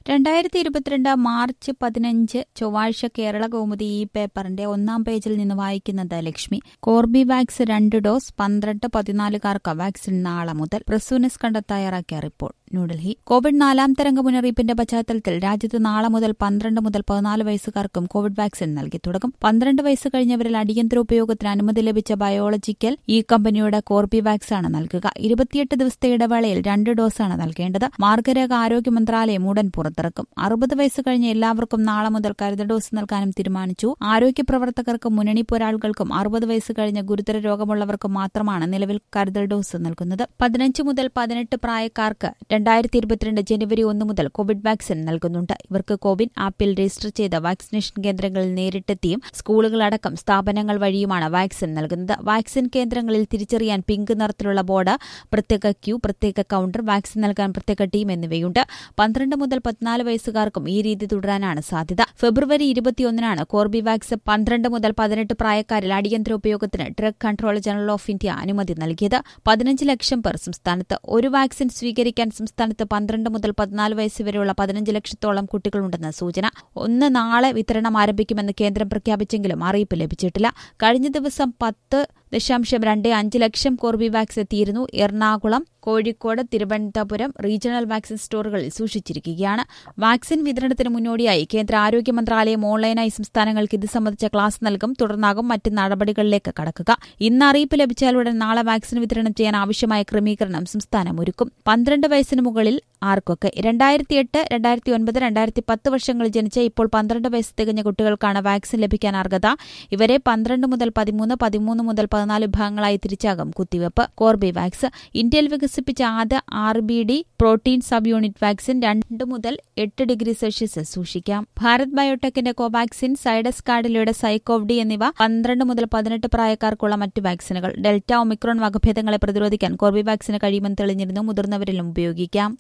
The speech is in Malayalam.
രണ്ടായിരത്തി ഇരുപത്തിരണ്ട് മാർച്ച് പതിനഞ്ച് ചൊവ്വാഴ്ച കേരള കൗമുദി ഈ പേപ്പറിന്റെ ഒന്നാം പേജിൽ നിന്ന് വായിക്കുന്നത് ലക്ഷ്മി കോർബിവാക്സ് രണ്ട് ഡോസ് പന്ത്രണ്ട് പതിനാലുകാർക്ക് വാക്സിൻ നാളെ മുതൽ പ്രസൂനസ് കണ്ട തയ്യാറാക്കിയ റിപ്പോർട്ട് ന്യൂഡൽഹി കോവിഡ് നാലാം തരംഗ മുന്നറിയിപ്പിന്റെ പശ്ചാത്തലത്തിൽ രാജ്യത്ത് നാളെ മുതൽ പന്ത്രണ്ട് മുതൽ പതിനാല് വയസ്സുകാർക്കും കോവിഡ് വാക്സിൻ നൽകി തുടങ്ങും പന്ത്രണ്ട് വയസ്സ് കഴിഞ്ഞവരിൽ അടിയന്തര ഉപയോഗത്തിന് അനുമതി ലഭിച്ച ബയോളജിക്കൽ ഈ കമ്പനിയുടെ കോർബിവാക്സ് ആണ് നൽകുക ഇരുപത്തിയെട്ട് ദിവസത്തെ ഇടവേളയിൽ രണ്ട് ഡോസാണ് നൽകേണ്ടത് മാർഗരേഖ ആരോഗ്യ മന്ത്രാലയം ഉടൻ പുറത്തിറക്കും അറുപത് വയസ്സ് കഴിഞ്ഞ എല്ലാവർക്കും നാളെ മുതൽ കരുതൽ ഡോസ് നൽകാനും തീരുമാനിച്ചു ആരോഗ്യ പ്രവർത്തകർക്കും മുന്നണി പോരാളികൾക്കും അറുപത് വയസ്സ് കഴിഞ്ഞ ഗുരുതര രോഗമുള്ളവർക്കും മാത്രമാണ് നിലവിൽ കരുതൽ ഡോസ് നൽകുന്നത് പതിനഞ്ച് മുതൽ പതിനെട്ട് പ്രായക്കാർക്ക് രണ്ടായിരത്തി ഇരുപത്തിരണ്ട് ജനുവരി ഒന്ന് മുതൽ കോവിഡ് വാക്സിൻ നൽകുന്നുണ്ട് ഇവർക്ക് കോവിൻ ആപ്പിൽ രജിസ്റ്റർ ചെയ്ത വാക്സിനേഷൻ കേന്ദ്രങ്ങളിൽ നേരിട്ടെത്തിയും സ്കൂളുകളടക്കം സ്ഥാപനങ്ങൾ വഴിയുമാണ് വാക്സിൻ നൽകുന്നത് വാക്സിൻ കേന്ദ്രങ്ങളിൽ തിരിച്ചറിയാൻ പിങ്ക് നിറത്തിലുള്ള ബോർഡ് പ്രത്യേക ക്യൂ പ്രത്യേക കൌണ്ടർ വാക്സിൻ നൽകാൻ പ്രത്യേക ടീം എന്നിവയുണ്ട് പന്ത്രണ്ട് മുതൽ പതിനാല് വയസ്സുകാർക്കും ഈ രീതി തുടരാനാണ് സാധ്യത ഫെബ്രുവരി ഇരുപത്തിയൊന്നിനാണ് കോർബിവാക്സ് പന്ത്രണ്ട് മുതൽ പതിനെട്ട് പ്രായക്കാരിൽ അടിയന്തര ഉപയോഗത്തിന് drug control general of India അനുമതി നൽകിയത് പതിനഞ്ച് ലക്ഷം പേർ സംസ്ഥാനത്ത് ഒരു വാക്സിൻ സ്വീകരിക്കാൻ സംസ്ഥാനത്ത് പന്ത്രണ്ട് മുതൽ പതിനാല് വയസ്സ് വരെയുള്ള പതിനഞ്ച് ലക്ഷത്തോളം കുട്ടികളുണ്ടെന്ന് സൂചന ഒന്ന് നാളെ വിതരണം ആരംഭിക്കുമെന്ന് കേന്ദ്രം പ്രഖ്യാപിച്ചെങ്കിലും അറിയിപ്പ് ലഭിച്ചിട്ടില്ല കഴിഞ്ഞ ദിവസം പത്ത് ദശാംശം രണ്ട് അഞ്ച് ലക്ഷം കോർബിവാക്സ് എത്തിയിരുന്നു എറണാകുളം കോഴിക്കോട് തിരുവനന്തപുരം റീജിയണൽ വാക്സിൻ സ്റ്റോറുകളിൽ സൂക്ഷിച്ചിരിക്കുകയാണ് വാക്സിൻ വിതരണത്തിന് മുന്നോടിയായി കേന്ദ്ര ആരോഗ്യ മന്ത്രാലയം ഓൺലൈനായി സംസ്ഥാനങ്ങൾക്ക് ഇത് സംബന്ധിച്ച ക്ലാസ് നൽകും തുടർന്നാകും മറ്റ് നടപടികളിലേക്ക് കടക്കുക ഇന്ന് അറിയിപ്പ് ലഭിച്ചാലുടൻ നാളെ വാക്സിൻ വിതരണം ചെയ്യാൻ ആവശ്യമായ ക്രമീകരണം സംസ്ഥാനം ഒരുക്കും പന്ത്രണ്ട് വയസ്സിന് മുകളിൽ ആർക്കൊക്കെ രണ്ടായിരത്തി എട്ട് രണ്ടായിരത്തി ഒൻപത് രണ്ടായിരത്തി പത്ത് വർഷങ്ങളിൽ ജനിച്ച ഇപ്പോൾ പന്ത്രണ്ട് വയസ്സ് തികഞ്ഞ കുട്ടികൾക്കാണ് വാക്സിൻ ലഭിക്കാൻ അർഹത ഇവരെ പന്ത്രണ്ട് മുതൽ പതിമൂന്ന് പതിമൂന്ന് മുതൽ പതിനാല് വിഭാഗങ്ങളായി തിരിച്ചാകും കുത്തിവയ്പ് കോർബിവാക്സ് ഇന്ത്യയിൽ വികസിപ്പിച്ച ആദ്യ R B D protein sub unit vaccine രണ്ട് മുതൽ എട്ട് ഡിഗ്രി സെൽഷ്യസിൽ സൂക്ഷിക്കാം ഭാരത് ബയോടെക്കിന്റെ കോവാക്സിൻ സൈഡസ് കാർഡിലയുടെ സൈക്കോവ് ഡി എന്നിവ പന്ത്രണ്ട് മുതൽ പതിനെട്ട് പ്രായക്കാർക്കുള്ള മറ്റ് വാക്സിനുകൾ ഡെൽറ്റ ഒമിക്രോൺ വകഭേദങ്ങളെ പ്രതിരോധിക്കാൻ കോർബിവാക്സിന് കഴിയുമെന്ന് തെളിഞ്ഞിരുന്നു മുതിർന്നവരിലും ഉപയോഗിക്കാം